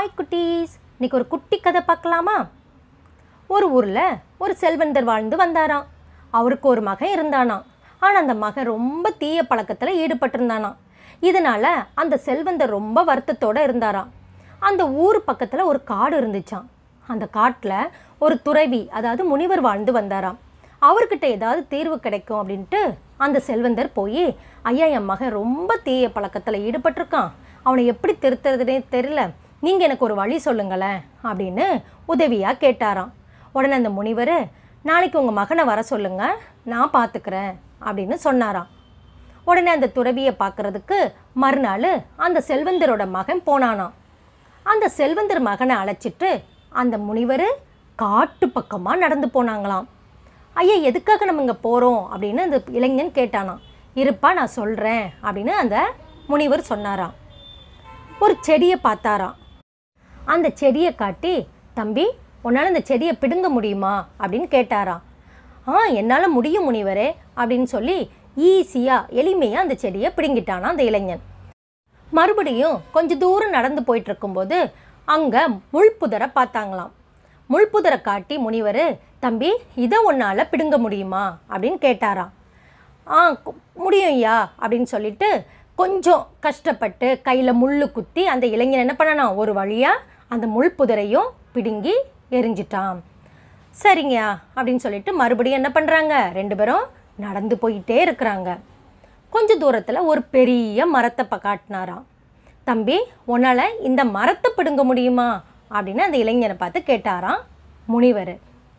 hi குட்டீஸ் இன்னைக்கு ஒரு குட்டி கதை பார்க்கலாமா ஒரு ஊரில் ஒரு செல்வந்தர் வாழ்ந்து வந்தாராம் அவருக்கு ஒரு மகன் இருந்தானாம் ஆனால் அந்த மகன் ரொம்ப தீய பழக்கத்தில் ஈடுபட்டிருந்தானாம் இதனால் அந்த செல்வந்தர் ரொம்ப வருத்தத்தோடு இருந்தாராம் அந்த ஊர் பக்கத்தில் ஒரு காடு இருந்துச்சாம் அந்த காட்டில் ஒரு துறவி அதாவது முனிவர் வாழ்ந்து வந்தாராம் அவர்கிட்ட ஏதாவது தீர்வு கிடைக்கும் அப்படின்ட்டு அந்த செல்வந்தர் போய் ஐயா என் மகன் ரொம்ப தீய பழக்கத்தில் ஈடுபட்டிருக்கான் அவனை எப்படி திருத்துறதுனே தெரியல நீங்கள் எனக்கு ஒரு வழி சொல்லுங்களேன் அப்படின்னு உதவியாக கேட்டாராம் உடனே அந்த முனிவர் நாளைக்கு உங்கள் மகனை வர சொல்லுங்க நான் பார்த்துக்கிறேன் அப்படின்னு சொன்னாராம் உடனே அந்த துறவியை பார்க்கறதுக்கு மறுநாள் அந்த செல்வந்தரோட மகன் போனானாம் அந்த செல்வந்தர் மகனை அழைச்சிட்டு அந்த முனிவர் காட்டு பக்கமாக நடந்து போனாங்களாம் ஐயா எதுக்காக நம்ம இங்கே போகிறோம் அப்படின்னு அந்த இளைஞன் கேட்டானாம் இருப்பா நான் சொல்கிறேன் அப்படின்னு அந்த முனிவர் சொன்னாராம் ஒரு செடியை பார்த்தாராம் அந்த செடியை காட்டி தம்பி உன்னால் அந்த செடியை பிடுங்க முடியுமா அப்படின்னு கேட்டாராம் ஆ என்னால் முடியும் முனிவரே அப்படின்னு சொல்லி ஈஸியாக எளிமையாக அந்த செடியை பிடுங்கிட்டானா அந்த இளைஞன் மறுபடியும் கொஞ்ச தூரம் நடந்து போயிட்டு இருக்கும்போது அங்கே முள்புதரை பார்த்தாங்களாம் முள்புதரை காட்டி முனிவர் தம்பி இதை உன்னால் பிடுங்க முடியுமா அப்படின்னு கேட்டாராம் ஆ கு- முடியும் ஐயா அப்படின்னு சொல்லிட்டு கொஞ்சம் கஷ்டப்பட்டு கையில் முள்ளு குத்தி அந்த இளைஞன் என்ன பண்ணனான் ஒரு வழியாக அந்த முள் புதரையும் பிடுங்கி எரிஞ்சிட்டான் சரிங்கய்யா அப்படின்னு சொல்லிட்டு மறுபடியும் என்ன பண்ணுறாங்க ரெண்டு பேரும் நடந்து போயிட்டே இருக்கிறாங்க கொஞ்ச தூரத்தில் ஒரு பெரிய மரத்தை ப காட்டினாராம் தம்பி உன்னால் இந்த மரத்தை பிடுங்க முடியுமா அப்படின்னு அந்த இளைஞனை பார்த்து கேட்டாராம் முனிவர்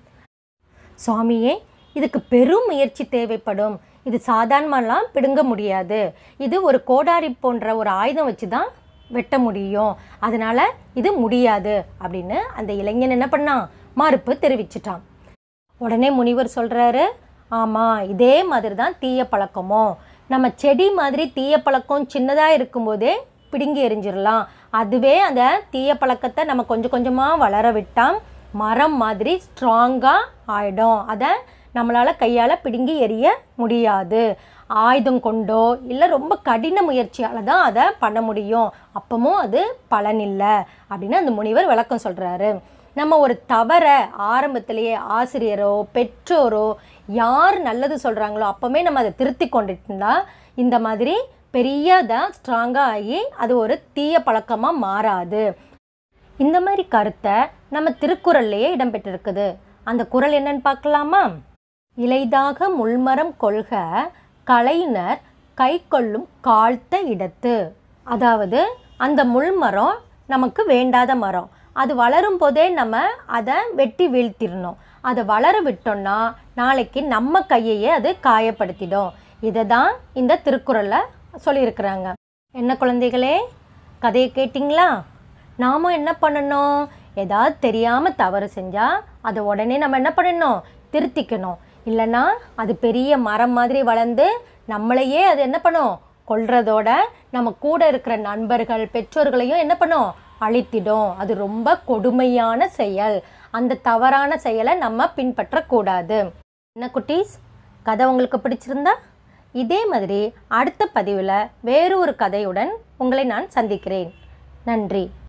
சுவாமியே இதுக்கு பெரும் முயற்சி தேவைப்படும் இது சாதாரணமாலாம் பிடுங்க முடியாது இது ஒரு கோடாரி போன்ற ஒரு ஆயுதம் வச்சு தான் வெட்ட முடியும் அதனால் இது முடியாது அப்படின்னு அந்த இளைஞன் என்ன பண்ணான் மறுப்பு தெரிவிச்சிட்டான் உடனே முனிவர் சொல்கிறாரு ஆமாம் இதே மாதிரி தான் தீய பழக்கமும் நம்ம செடி மாதிரி தீய பழக்கம் சின்னதாக இருக்கும்போதே பிடுங்கி எறிஞ்சிடலாம் அதுவே அந்த தீய பழக்கத்தை நம்ம கொஞ்சம் கொஞ்சமாக வளர விட்டால் மரம் மாதிரி ஸ்ட்ராங்காக ஆயிடும் அதை நம்மளால் கையால் பிடுங்கி எறிய முடியாது ஆயுதம் கொண்டோ இல்லை ரொம்ப கடின முயற்சியால் தான் அதை பண்ண முடியும் அப்பவும் அது பலனில்லை அப்படின்னு அந்த முனிவர் விளக்கம் சொல்கிறாரு நம்ம ஒரு தவறை ஆரம்பத்திலேயே ஆசிரியரோ பெற்றோரோ யார் நல்லது சொல்கிறாங்களோ அப்போவே நம்ம அதை திருத்தி கொண்டுட்டா இந்த மாதிரி பெரியதாக ஸ்ட்ராங்காக ஆகி அது ஒரு தீய பழக்கமாக மாறாது இந்த மாதிரி கருத்தை நம்ம திருக்குறள்லையே இடம்பெற்றிருக்குது அந்த குறள் என்னன்னு பார்க்கலாமா இலைதாக முள்மரம் கொள்க கலைஞர் கை கொள்ளும் காழ்த்த இடத்து அதாவது அந்த முள்மரம் நமக்கு வேண்டாத மரம் அது வளரும் போதே நம்ம அதை வெட்டி வீழ்த்திடணும் அதை வளர விட்டோம்னா நாளைக்கு நம்ம கையையே அது காயப்படுத்திடும் இதை தான் இந்த திருக்குறளில் சொல்லியிருக்கிறாங்க என்ன குழந்தைகளே கதையை கேட்டிங்களா நாமும் என்ன பண்ணணும் ஏதாவது தெரியாமல் தவறு செஞ்சால் அதை உடனே நம்ம என்ன பண்ணணும் திருத்திக்கணும் இல்லைன்னா அது பெரிய மரம் மாதிரி வளர்ந்து நம்மளையே அது என்ன பண்ணும் கொல்றதோட நம்ம கூட இருக்கிற நண்பர்கள் பெற்றோர்களையும் என்ன பண்ணும் அழித்திடும் அது ரொம்ப கொடுமையான செயல் அந்த தவறான செயலை நம்ம பின்பற்றக்கூடாது என்ன குட்டீஸ் கதை உங்களுக்கு பிடிச்சிருந்தா இதே மாதிரி அடுத்த பதிவில் வேறு ஒரு கதையுடன் உங்களை நான் சந்திக்கிறேன் நன்றி